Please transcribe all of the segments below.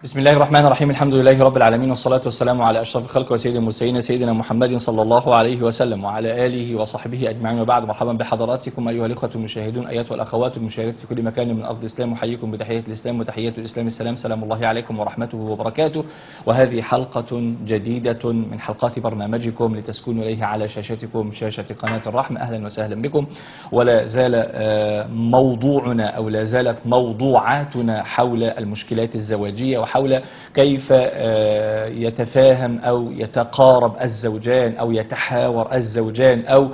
بسم الله الرحمن الرحيم الحمد لله رب العالمين والصلاة والسلام على أشرف الخلق وسيد المرسلين سيدنا محمد صلى الله عليه وسلم وعلى آله وصحبه أجمعين وبعد مرحبا بحضراتكم أيها الإخوة المشاهدون أيها الأخوات المشاهدات في كل مكان من أرض الإسلام أحييكم بتحية الإسلام وتحية الإسلام السلام سلام الله عليكم ورحمته وبركاته وهذه حلقة جديدة من حلقات برنامجكم لتسكنوا إليها على شاشتكم شاشة قناة الرحمة أهلا وسهلا بكم ولا زال آه، موضوعنا أو لا زالت موضوعاتنا حول المشكلات الزواجية وحول كيف آه، يتفاهم أو يتقارب الزوجان أو يتحاور الزوجان أو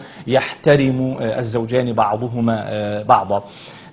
يحترم آه، الزوجان بعضهما آه، بعضا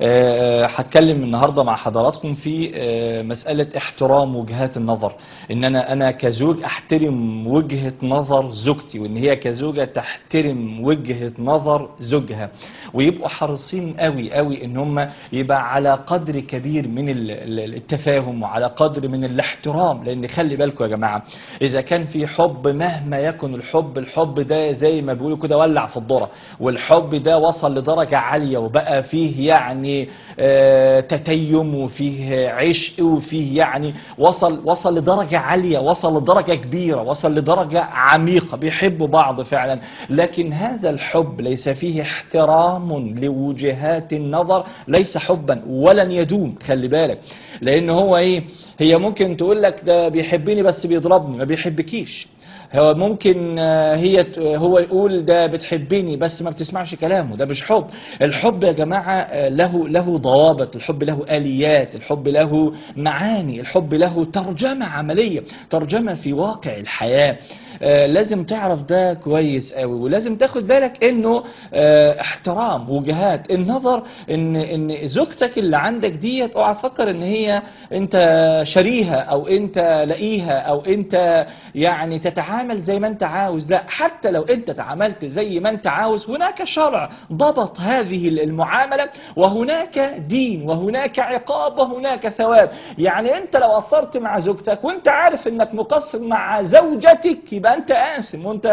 آه، هتكلم النهاردة مع حضراتكم في آه، مسألة احترام وجهات النظر ان انا انا كزوج احترم وجهة نظر زوجتي وان هي كزوجة تحترم وجهة نظر زوجها ويبقوا حريصين قوي قوي ان هم يبقى على قدر كبير من ال- ال- التفاهم وعلى قدر من الاحترام لان خلي بالكم يا جماعة اذا كان في حب مهما يكن الحب الحب ده زي ما بيقولوا كده ولع في الذرة والحب ده وصل لدرجة عالية وبقى فيه يعني آه، تتيم وفيه عشق وفيه يعني وصل وصل لدرجة عالية وصل لدرجة كبيرة وصل لدرجة عميقة بيحبوا بعض فعلا لكن هذا الحب ليس فيه احترام لوجهات النظر ليس حبا ولن يدوم خلي بالك لان هو ايه هي ممكن تقول لك ده بيحبني بس بيضربني ما بيحبكيش هو ممكن آه، هي ت- هو يقول ده بتحبني بس ما بتسمعش كلامه ده مش حب الحب يا جماعة آه، له له ضوابط الحب له آليات الحب له معاني الحب له ترجمة عملية ترجمة في واقع الحياة آه، لازم تعرف ده كويس قوي ولازم تاخد بالك انه آه، احترام وجهات النظر ان ان زوجتك اللي عندك ديت اوعى تفكر ان هي انت شاريها او انت لاقيها او انت يعني تتعامل زي ما انت عاوز لا حتى لو انت تعاملت زي ما انت عاوز هناك شرع ضبط هذه المعاملة وهناك دين وهناك عقاب وهناك ثواب يعني انت لو قصرت مع زوجتك وانت عارف انك مقصر مع زوجتك يبقى انت آثم وانت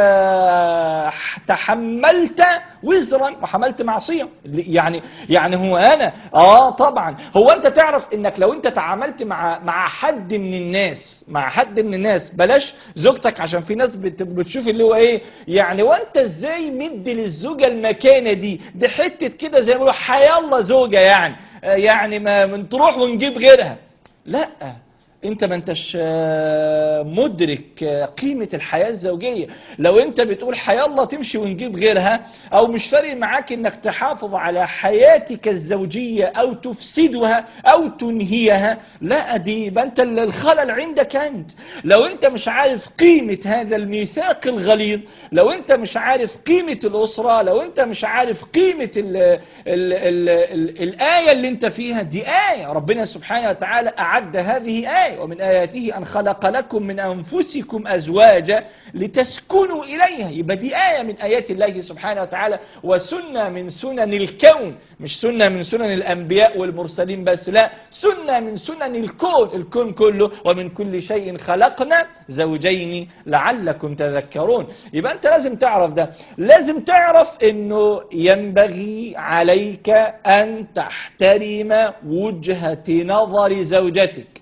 تحملت وزرا وحملت معصية يعني يعني هو انا اه طبعا هو انت تعرف انك لو انت تعاملت مع مع حد من الناس مع حد من الناس بلاش زوجتك عشان في ناس بت- بتشوف اللي هو ايه يعني وانت ازاي مدي للزوجة المكانة دي دي حتة كده زي ما بيقولوا حيالله زوجة يعني آه، يعني ما من تروح ونجيب غيرها لا انت ما انتش آه، مدرك آه، قيمة الحياة الزوجية لو انت بتقول حياة الله تمشي ونجيب غيرها او مش فارق معاك انك تحافظ على حياتك الزوجية او تفسدها او تنهيها لا دي يبقى انت ال- الخلل عندك انت لو انت مش عارف قيمة هذا الميثاق الغليظ لو انت مش عارف قيمة الاسرة لو انت مش عارف قيمة ال ال ال ال الآية اللي انت فيها دي آية ربنا سبحانه وتعالى أعد هذه آية ومن آياته أن خلق لكم من أنفسكم أزواجا لتسكنوا إليها يبقى دي آية من آيات الله سبحانه وتعالى وسنة من سنن الكون مش سنة من سنن الأنبياء والمرسلين بس لا سنة من سنن الكون الكون كله ومن كل شيء خلقنا زوجين لعلكم تذكرون يبقى أنت لازم تعرف ده لازم تعرف أنه ينبغي عليك أن تحترم وجهة نظر زوجتك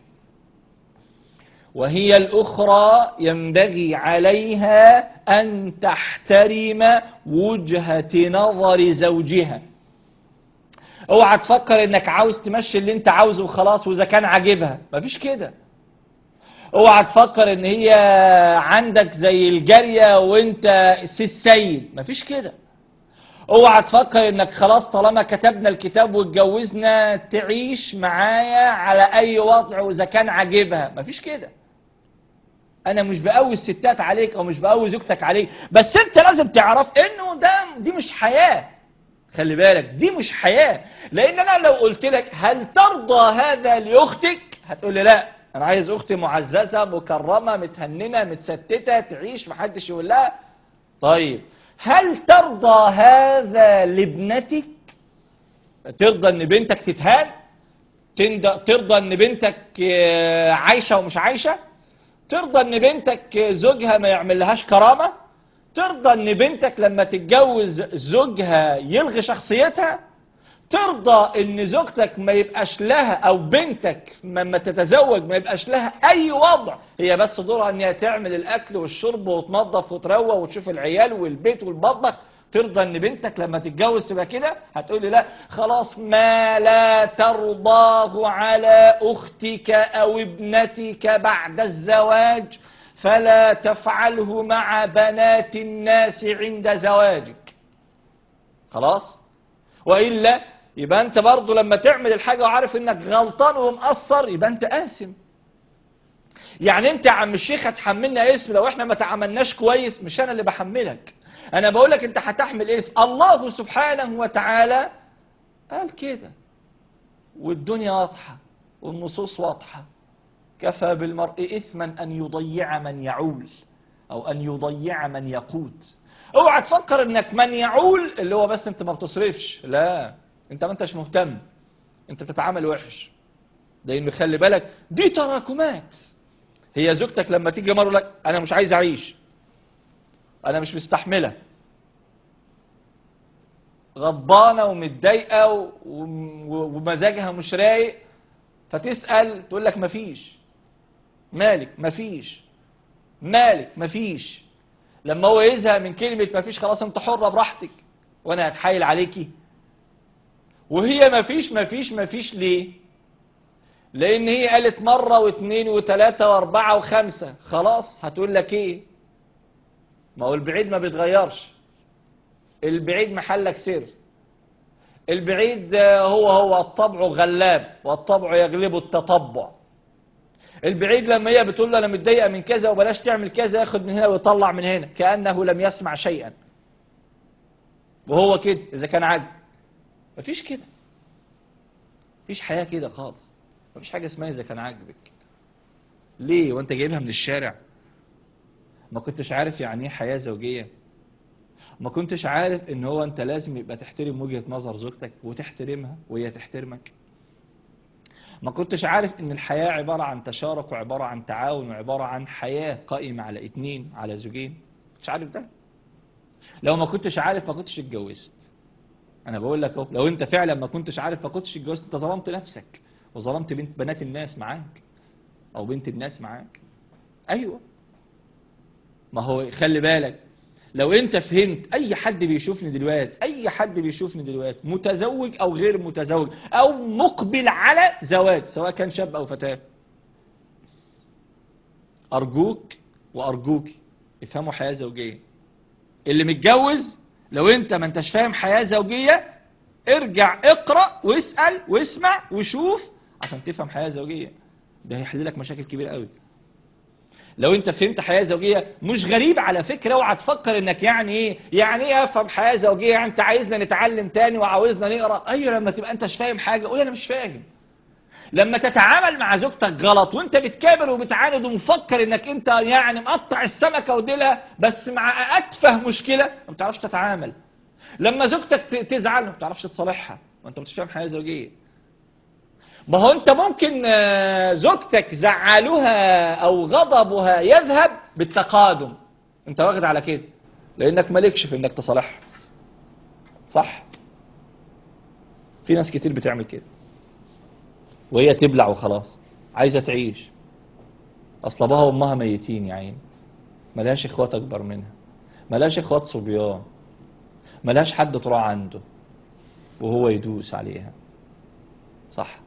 وهي الأخرى ينبغي عليها أن تحترم وجهة نظر زوجها اوعى تفكر انك عاوز تمشي اللي انت عاوزه وخلاص واذا كان عاجبها مفيش كده اوعى تفكر ان هي عندك زي الجارية وانت سي السيد مفيش كده اوعى تفكر انك خلاص طالما كتبنا الكتاب واتجوزنا تعيش معايا على اي وضع واذا كان عاجبها مفيش كده انا مش بقوي الستات عليك او مش بقوي زوجتك عليك بس انت لازم تعرف انه ده دي مش حياة خلي بالك دي مش حياة لان انا لو قلت لك هل ترضى هذا لاختك هتقول لي لا انا عايز اختي معززة مكرمة متهننة متستتة تعيش محدش يقول لها طيب هل ترضى هذا لابنتك ترضى ان بنتك تتهان تند- ترضى ان بنتك آه، عايشة ومش عايشة ترضى ان بنتك زوجها ما يعمل لهاش كرامة ترضى ان بنتك لما تتجوز زوجها يلغي شخصيتها ترضى ان زوجتك ما يبقاش لها او بنتك لما تتزوج ما يبقاش لها اي وضع هي بس دورها ان هي تعمل الاكل والشرب وتنظف وتروق وتشوف العيال والبيت والمطبخ ترضى ان بنتك لما تتجوز تبقى كده هتقول لي لا خلاص ما لا ترضاه على اختك او ابنتك بعد الزواج فلا تفعله مع بنات الناس عند زواجك خلاص وإلا يبقى أنت برضو لما تعمل الحاجة وعارف أنك غلطان ومقصر يبقى أنت آثم يعني أنت يا عم الشيخ هتحملنا اسم لو احنا ما تعاملناش كويس مش أنا اللي بحملك أنا بقولك أنت هتحمل اسم الله سبحانه وتعالى قال كده والدنيا واضحة والنصوص واضحة كفى بالمرء إثما أن يضيع من يعول أو أن يضيع من يقود اوعى تفكر انك من يعول اللي هو بس انت ما بتصرفش لا انت ما انتش مهتم انت بتتعامل وحش لان خلي بالك دي تراكمات هي زوجتك لما تيجي مره لك انا مش عايز اعيش انا مش مستحمله غضبانه ومتضايقه و- و- ومزاجها مش رايق فتسال تقول لك مفيش مالك مفيش مالك مفيش لما هو يزهق من كلمة مفيش خلاص انت حرة براحتك وانا هتحايل عليكي وهي مفيش مفيش مفيش ليه لان هي قالت مرة واثنين وثلاثة واربعة وخمسة خلاص هتقول لك ايه ما هو البعيد ما بيتغيرش البعيد محلك سر البعيد آه، هو هو الطبع غلاب والطبع يغلب التطبع البعيد لما هي بتقول له انا متضايقه من كذا وبلاش تعمل كذا ياخد من هنا ويطلع من هنا كانه لم يسمع شيئا وهو كده اذا كان عاجب مفيش كده مفيش حياه كده خالص مفيش حاجه اسمها اذا كان عاجبك ليه وانت جايبها من الشارع ما كنتش عارف يعني ايه حياه زوجيه ما كنتش عارف ان هو انت لازم يبقى تحترم وجهه نظر زوجتك وتحترمها وهي تحترمك ما كنتش عارف ان الحياة عبارة عن تشارك وعبارة عن تعاون وعبارة عن حياة قائمة على اتنين على زوجين مش عارف ده لو ما كنتش عارف ما كنتش اتجوزت انا بقول لك اهو لو انت فعلا ما كنتش عارف ما كنتش اتجوزت انت ظلمت نفسك وظلمت بنت بنات الناس معاك او بنت الناس معاك ايوه ما هو خلي بالك لو انت فهمت اي حد بيشوفني دلوقتي اي حد بيشوفني دلوقتي متزوج او غير متزوج او مقبل على زواج سواء كان شاب او فتاة ارجوك وارجوك افهموا حياة زوجية اللي متجوز لو انت ما انتش فاهم حياة زوجية ارجع اقرأ واسأل واسمع وشوف عشان تفهم حياة زوجية ده هيحل لك مشاكل كبيرة قوي لو انت فهمت حياة زوجية مش غريب على فكرة اوعى تفكر انك يعني ايه يعني ايه افهم حياة زوجية يعني انت عايزنا نتعلم تاني وعاوزنا نقرا ايوه لما تبقى انت مش فاهم حاجة قول انا مش فاهم لما تتعامل مع زوجتك غلط وانت بتكابر وبتعاند ومفكر انك انت يعني مقطع السمكة وديلها بس مع اتفه مشكلة ما بتعرفش تتعامل لما زوجتك ت- تزعل ما بتعرفش تصالحها وانت مش فاهم حياة زوجية ما هو انت ممكن آه، زوجتك زعلها او غضبها يذهب بالتقادم انت واخد على كده لانك مالكش في انك تصالحها صح في ناس كتير بتعمل كده وهي تبلع وخلاص عايزه تعيش اصل ابوها وامها ميتين يا عيني ملهاش اخوات اكبر منها ملهاش اخوات صبيان ملهاش حد تروح عنده وهو يدوس عليها صح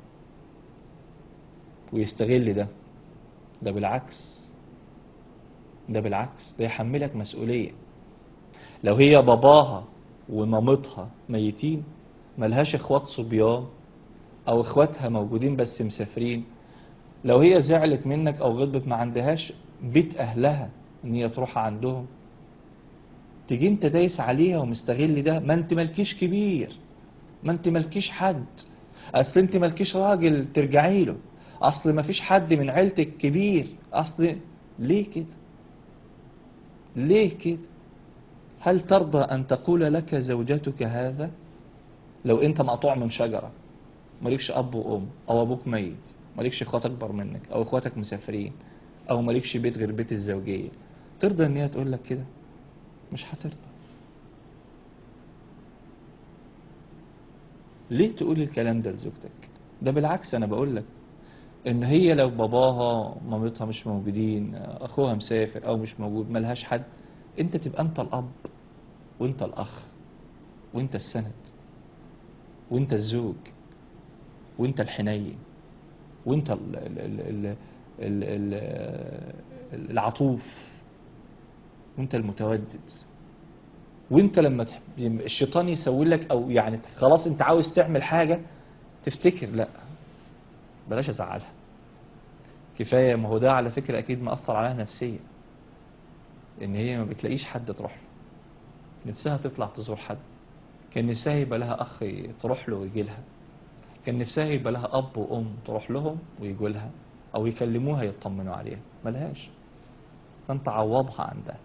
ويستغل ده ده بالعكس ده بالعكس ده يحملك مسؤولية لو هي باباها ومامتها ميتين ملهاش اخوات صبيان او اخواتها موجودين بس مسافرين لو هي زعلت منك او غضبت ما عندهاش بيت اهلها ان هي تروح عندهم تيجي انت دايس عليها ومستغل ده ما انت مالكيش كبير ما انت مالكيش حد اصل انت مالكيش راجل ترجعي له اصل ما فيش حد من عيلتك كبير اصل ليه كده ليه كده هل ترضى ان تقول لك زوجتك هذا لو انت مقطوع من شجرة مالكش اب وام او ابوك ميت مالكش اخوات اكبر منك او اخواتك مسافرين او مالكش بيت غير بيت الزوجية ترضى ان هي تقول لك كده مش هترضى ليه تقول الكلام ده لزوجتك ده بالعكس انا بقول لك ان هي لو باباها مامتها مش موجودين اخوها مسافر او مش موجود ملهاش حد انت تبقى انت الاب وانت الاخ وانت السند وانت الزوج وانت الحنين وانت ال ال ال ال ال ال العطوف وانت المتودد وانت لما تح- الشيطان يسوي لك او يعني خلاص انت عاوز تعمل حاجة تفتكر لا بلاش ازعلها كفاية ما هو ده على فكرة اكيد مأثر عليها نفسيا ان هي ما بتلاقيش حد تروح له نفسها تطلع تزور حد كان نفسها يبقى لها اخ تروح له ويجي لها كان نفسها يبقى لها اب وام تروح لهم ويجوا لها او يكلموها يطمنوا عليها ملهاش فانت عوضها عن ده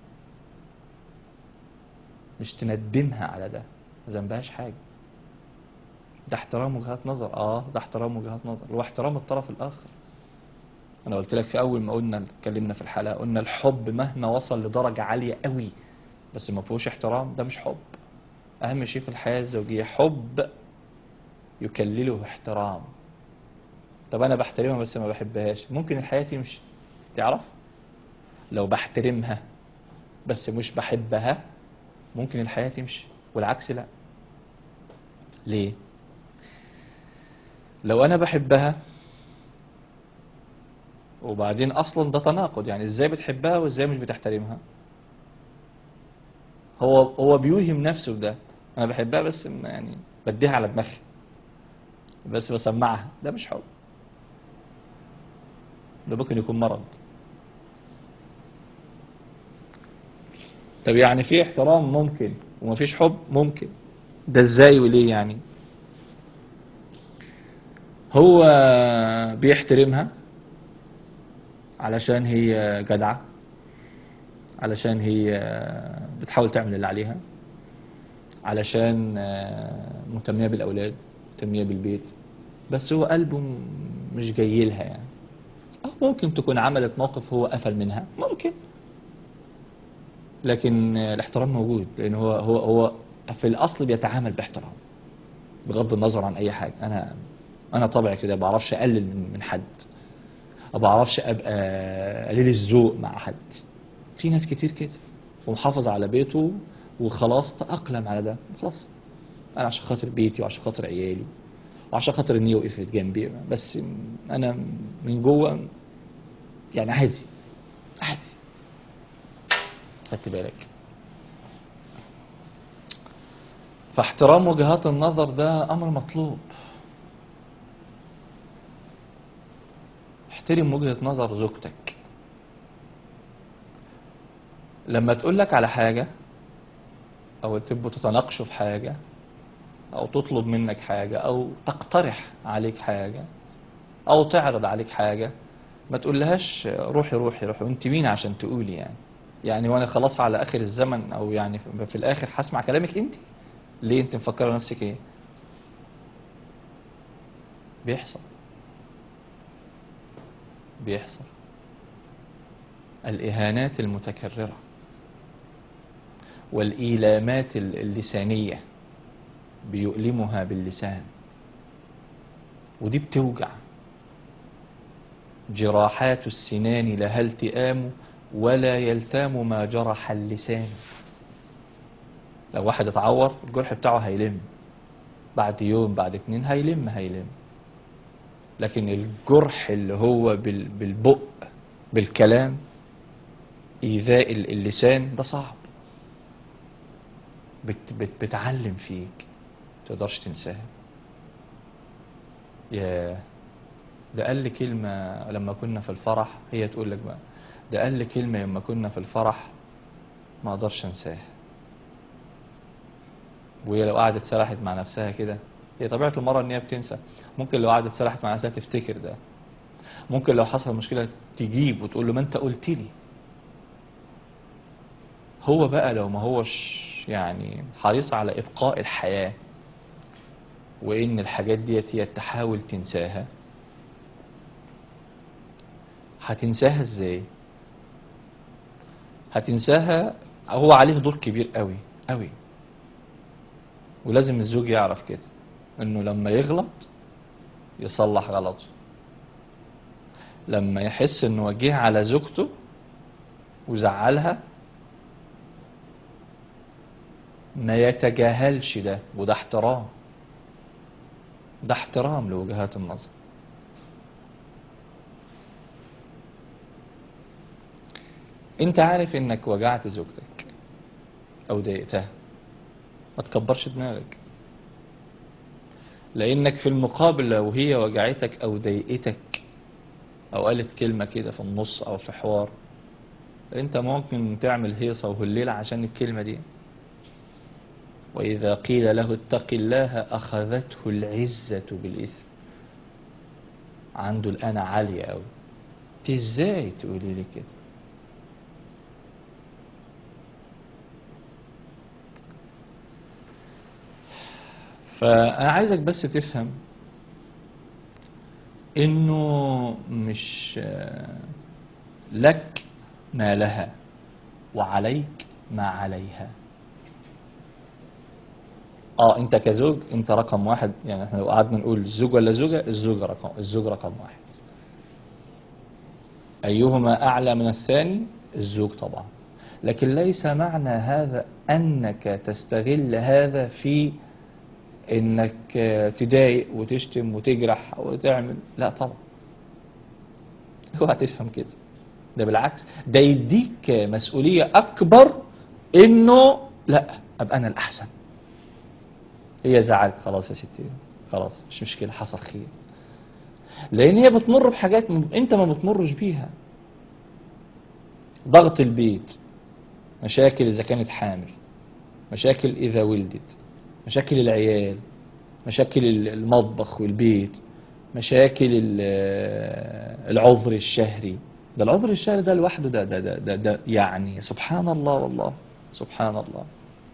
مش تندمها على ده ما ذنبهاش حاجه ده احترام وجهات نظر اه ده احترام وجهات نظر هو احترام الطرف الاخر انا قلت لك في اول ما قلنا اتكلمنا في الحلقه قلنا الحب مهما وصل لدرجه عاليه قوي بس ما فيهوش احترام ده مش حب اهم شيء في الحياه الزوجيه حب يكلله احترام طب انا بحترمها بس ما بحبهاش ممكن الحياه تمشي تعرف لو بحترمها بس مش بحبها ممكن الحياه تمشي والعكس لا ليه لو انا بحبها وبعدين اصلا ده تناقض يعني ازاي بتحبها وازاي مش بتحترمها هو هو بيوهم نفسه ده انا بحبها بس ما يعني بديها على دماغي بس بسمعها ده مش حب ده ممكن يكون مرض طب يعني في احترام ممكن ومفيش حب ممكن ده ازاي وليه يعني هو بيحترمها علشان هي جدعة علشان هي بتحاول تعمل اللي عليها علشان مهتمية بالأولاد مهتمية بالبيت بس هو قلبه م- مش جاي لها يعني أو ممكن تكون عملت موقف هو قفل منها ممكن لكن الاحترام موجود لأن هو هو هو في الأصل بيتعامل باحترام بغض النظر عن أي حاجة أنا أنا طبعي كده ما بعرفش أقلل من من حد ما بعرفش أبقى قليل الذوق مع حد في ناس كتير كده ومحافظ على بيته وخلاص تأقلم على ده خلاص انا عشان خاطر بيتي وعشان خاطر عيالي وعشان خاطر ان هي وقفت جنبي بس انا من جوه يعني عادي عادي خدت بالك فاحترام وجهات النظر ده امر مطلوب احترم وجهة نظر زوجتك لما تقول لك على حاجة او تبقوا تتناقشوا في حاجة او تطلب منك حاجة او تقترح عليك حاجة او تعرض عليك حاجة ما تقولهاش روحي روحي روحي وانت مين عشان تقولي يعني يعني وانا خلاص على اخر الزمن او يعني في الاخر هسمع كلامك انت ليه انت مفكرة نفسك ايه بيحصل بيحصل الإهانات المتكررة والإيلامات اللسانية بيؤلمها باللسان ودي بتوجع جراحات السنان لها التئام ولا يلتام ما جرح اللسان لو واحد اتعور الجرح بتاعه هيلم بعد يوم بعد اتنين هيلم هيلم لكن الجرح اللي هو بال- بالبق بالكلام إيذاء ال- اللسان ده صعب بت بت بتعلم فيك تقدرش تنساها يا ده قال لي كلمة لما كنا في الفرح هي تقول لك بقى ده قال لي كلمة لما كنا في الفرح ما اقدرش انساها وهي لو قعدت سرحت مع نفسها كده هي طبيعة المرة ان هي بتنسى ممكن لو قعدت سرحت مع نفسها تفتكر ده ممكن لو حصل مشكلة تجيب وتقول له ما انت قلت لي هو بقى لو ما هوش يعني حريص على ابقاء الحياة وان الحاجات ديت هي تحاول تنساها هتنساها ازاي هتنساها هو عليه دور كبير قوي قوي ولازم الزوج يعرف كده انه لما يغلط يصلح غلطه لما يحس انه جه على زوجته وزعلها ما يتجاهلش ده وده احترام ده احترام لوجهات النظر انت عارف انك وجعت زوجتك او ضايقتها ما تكبرش دماغك لانك في المقابل لو هي وجعتك او ضايقتك او قالت كلمة كده في النص او في حوار انت ممكن تعمل هيصة وهليلة عشان الكلمة دي وإذا قيل له اتق الله أخذته العزة بالإثم عنده الأنا عالية أوي انت ازاي تقولي لي كده فأنا عايزك بس تفهم إنه مش آه، لك ما لها وعليك ما عليها اه انت كزوج انت رقم واحد يعني احنا لو قعدنا نقول زوج ولا زوجة الزوج رقم الزوج رقم واحد ايهما اعلى من الثاني الزوج طبعا لكن ليس معنى هذا انك تستغل هذا في انك آه، تضايق وتشتم وتجرح وتعمل لا طبعا اوعى تفهم كده ده بالعكس ده يديك مسؤولية اكبر انه لا ابقى انا الاحسن هي زعلت خلاص يا ستي خلاص مش مشكلة حصل خير لان هي بتمر بحاجات م- انت ما بتمرش بيها ضغط البيت مشاكل اذا كانت حامل مشاكل اذا ولدت مشاكل العيال مشاكل ال- المطبخ والبيت مشاكل ال- العذر الشهري ده العذر الشهري ده لوحده ده ده ده, ده, ده يعني سبحان الله والله سبحان الله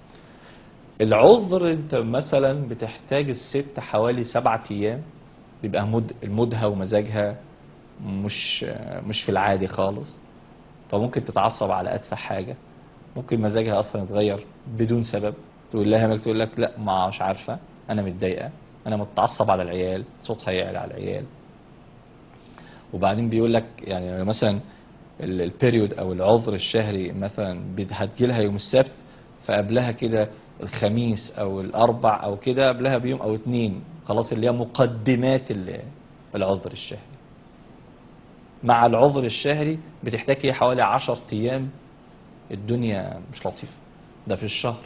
العذر انت مثلا بتحتاج الست حوالي سبعة ايام بيبقى مد مودها ومزاجها مش مش في العادي خالص فممكن تتعصب على اتفه حاجه ممكن مزاجها اصلا يتغير بدون سبب تقول لها مالك تقول لك لا ما مش عارفه انا متضايقه انا متعصب على العيال صوتها يعلى على العيال وبعدين بيقول لك يعني مثلا ال- البيريود او العذر الشهري مثلا بت- هتجيلها يوم السبت فقبلها كده الخميس او الاربع او كده قبلها بيوم او اتنين خلاص اللي هي مقدمات ال- العذر الشهري مع العذر الشهري بتحتاج هي حوالي عشر ايام الدنيا مش لطيفة ده في الشهر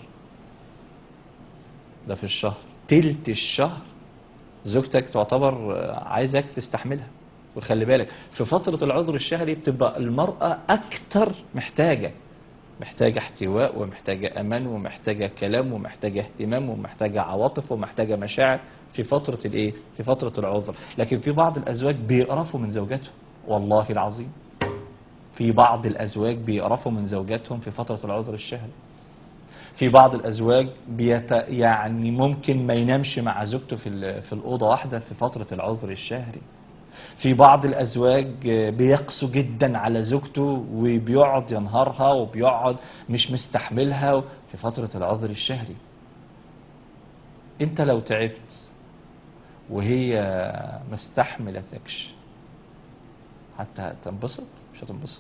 ده في الشهر تلت الشهر زوجتك تعتبر آه، عايزك تستحملها وخلي بالك في فترة العذر الشهري بتبقى المرأة أكتر محتاجة محتاجة احتواء ومحتاجة أمان ومحتاجة كلام ومحتاجة اهتمام ومحتاجة عواطف ومحتاجة مشاعر في فترة الإيه؟ في فترة العذر لكن في بعض الأزواج بيقرفوا من زوجاتهم والله العظيم في بعض الأزواج بيقرفوا من زوجاتهم في فترة العذر الشهري في بعض الأزواج بيت يعني ممكن ما ينامش مع زوجته في ال- في الأوضة واحدة في فترة العذر الشهري في بعض الأزواج بيقسو جدا على زوجته وبيقعد ينهارها وبيقعد مش مستحملها في فترة العذر الشهري انت لو تعبت وهي ما استحملتكش حتى تنبسط مش هتنبسط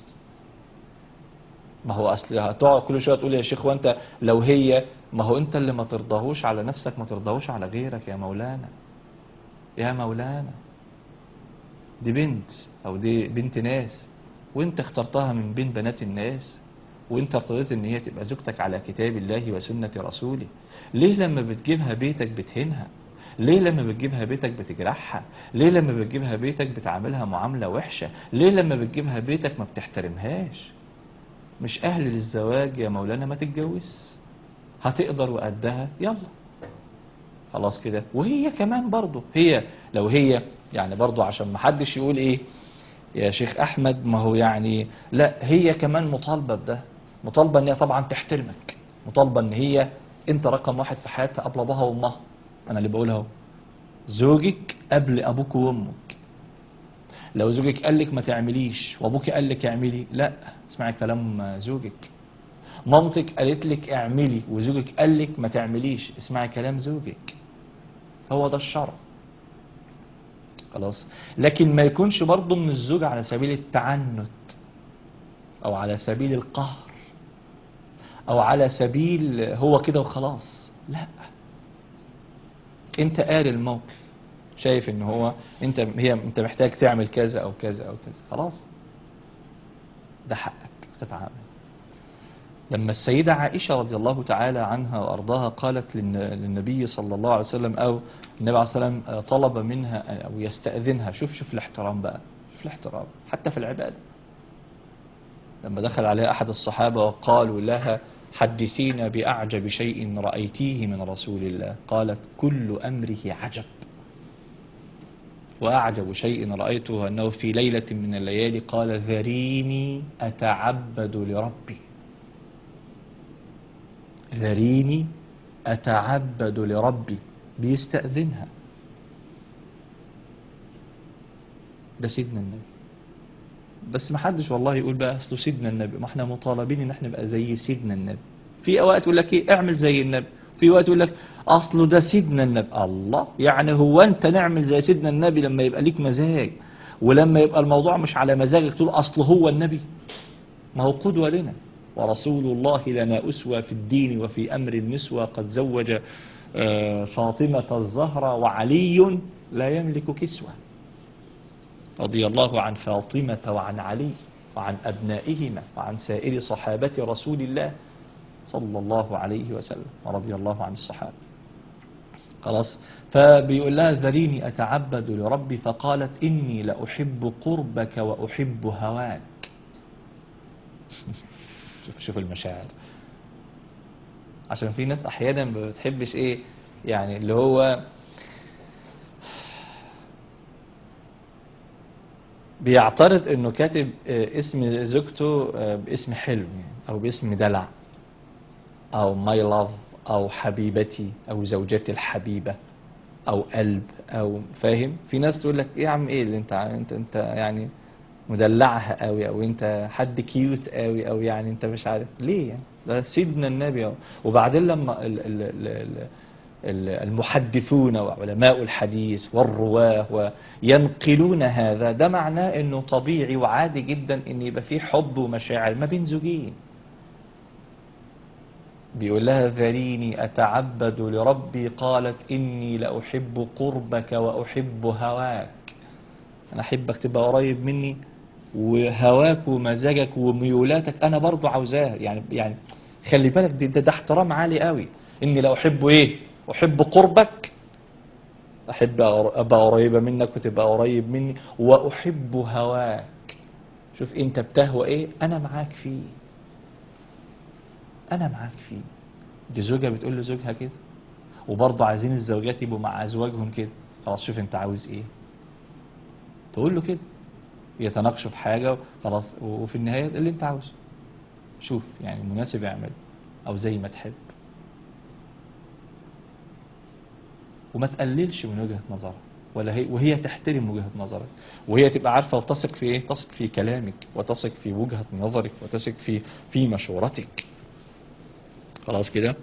ما هو اصل هتقعد كل شويه تقول يا شيخ وانت لو هي ما هو انت اللي ما ترضاهوش على نفسك ما ترضاهوش على غيرك يا مولانا يا مولانا دي بنت او دي بنت ناس وانت اخترتها من بين بنات الناس وانت ارتضيت ان هي تبقى زوجتك على كتاب الله وسنة رسوله ليه لما بتجيبها بيتك بتهينها ليه لما بتجيبها بيتك بتجرحها ليه لما بتجيبها بيتك بتعاملها معاملة وحشة ليه لما بتجيبها بيتك ما بتحترمهاش مش اهل للزواج يا مولانا ما تتجوز هتقدر وقدها يلا خلاص كده وهي كمان برضه هي لو هي يعني برضه عشان ما حدش يقول ايه يا شيخ احمد ما هو يعني لا هي كمان مطالبه بده مطالبه ان هي طبعا تحترمك مطالبه ان هي انت رقم واحد في حياتها قبل ابوها وامها انا اللي بقولها اهو زوجك قبل ابوك وامك لو زوجك قال لك ما تعمليش وابوك قال لك اعملي لا اسمعي كلام زوجك مامتك قالت لك اعملي وزوجك قال لك ما تعمليش اسمعي كلام زوجك هو ده الشرع خلاص لكن ما يكونش برضه من الزوج على سبيل التعنت او على سبيل القهر او على سبيل هو كده وخلاص لا انت قاري الموقف شايف ان هو انت هي انت محتاج تعمل كذا او كذا او كذا خلاص ده حقك تتعامل لما السيدة عائشة رضي الله تعالى عنها وأرضاها قالت للن- للنبي صلى الله عليه وسلم أو النبي عليه الصلاة والسلام طلب منها أو يستأذنها شوف شوف الاحترام بقى شوف الاحترام حتى في العبادة لما دخل عليها أحد الصحابة وقالوا لها حدثينا بأعجب شيء رأيتيه من رسول الله قالت كل أمره عجب وأعجب شيء رأيته أنه في ليلة من الليالي قال ذريني أتعبد لربي ذريني أتعبد لربي بيستأذنها ده سيدنا النبي بس ما حدش والله يقول بقى اصله سيدنا النبي ما احنا مطالبين ان احنا نبقى زي سيدنا النبي في اوقات يقول لك ايه اعمل زي النبي في وقت يقول لك اصله ده سيدنا النبي الله يعني هو انت نعمل زي سيدنا النبي لما يبقى ليك مزاج ولما يبقى الموضوع مش على مزاجك تقول اصله هو النبي ما هو قدوة لنا ورسول الله لنا أسوة في الدين وفي أمر النسوة قد زوج آه، فاطمة الزهرة وعلي لا يملك كسوة رضي الله عن فاطمة وعن علي وعن أبنائهما وعن سائر صحابة رسول الله صلى الله عليه وسلم ورضي الله عن الصحابة خلاص فبيقول لها ذريني أتعبد لربي فقالت إني لأحب قربك وأحب هواك شوف شوف المشاعر عشان في ناس احيانا ما بتحبش ايه يعني اللي هو بيعترض انه كاتب آه، اسم زوجته آه، باسم حلو يعني او باسم دلع او ماي لاف او حبيبتي او زوجتي الحبيبه او قلب او فاهم في ناس تقول لك ايه يا عم ايه اللي انت انت انت يعني مدلعها قوي او انت حد كيوت قوي او يعني انت مش عارف ليه يعني ده سيدنا النبي اهو. وبعدين لما ال ال ال ال ال- المحدثون وعلماء الحديث والرواه وينقلون هذا ده معناه انه طبيعي وعادي جدا ان يبقى في حب ومشاعر ما بين زوجين بيقول لها ذريني أتعبد لربي قالت إني لأحب قربك وأحب هواك أنا أحبك تبقى قريب مني وهواك ومزاجك وميولاتك أنا برضو عاوزاها يعني يعني خلي بالك ده, ده, ده احترام عالي قوي إني لأحب إيه أحب قربك أحب أر- أبقى قريبة منك وتبقى قريب مني وأحب هواك شوف أنت بتهوى إيه أنا معاك فيه انا معاك فيه دي زوجة بتقول لزوجها كده وبرضه عايزين الزوجات يبقوا مع ازواجهم كده خلاص شوف انت عاوز ايه تقول له كده يتناقشوا في حاجة خلاص وفي النهاية اللي انت عاوزه شوف يعني مناسب اعمل او زي ما تحب وما تقللش من وجهة نظرها ولا هي وهي تحترم وجهة نظرك وهي تبقى عارفة وتثق في ايه تثق في كلامك وتثق في وجهة نظرك وتثق في في مشورتك خلاص كده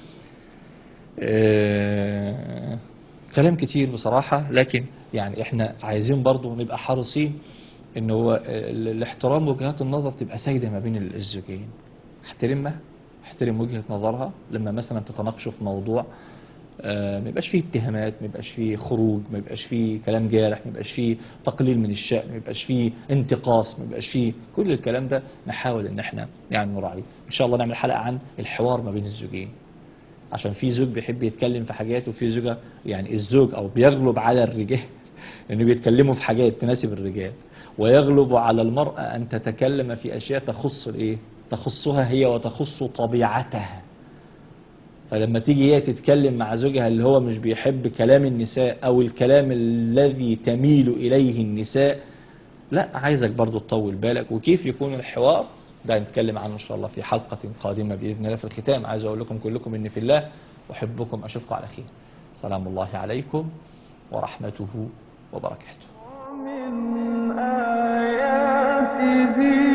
آه، كلام كتير بصراحة لكن يعني احنا عايزين برضو نبقى حريصين ان هو ال- الاحترام وجهات النظر تبقى سايدة ما بين الزوجين احترمها احترم وجهة نظرها لما مثلا تتناقشوا في موضوع آه، ما يبقاش فيه اتهامات ما يبقاش فيه خروج ما يبقاش فيه كلام جارح ما يبقاش فيه تقليل من الشأن ما يبقاش فيه انتقاص ما يبقاش فيه كل الكلام ده نحاول ان احنا يعني نراعيه ان شاء الله نعمل حلقة عن الحوار ما بين الزوجين عشان في زوج بيحب يتكلم في حاجات وفي زوجة يعني الزوج او بيغلب على الرجال انه بيتكلموا في حاجات تناسب الرجال ويغلب على المرأة ان تتكلم في اشياء تخص الايه تخصها هي وتخص طبيعتها فلما تيجي هي تتكلم مع زوجها اللي هو مش بيحب كلام النساء او الكلام الذي تميل اليه النساء لا عايزك برضو تطول بالك وكيف يكون الحوار ده هنتكلم عنه ان شاء الله في حلقة قادمة بإذن الله في الختام عايز اقول لكم كلكم ان في الله احبكم اشوفكم على خير سلام الله عليكم ورحمته وبركاته من آياته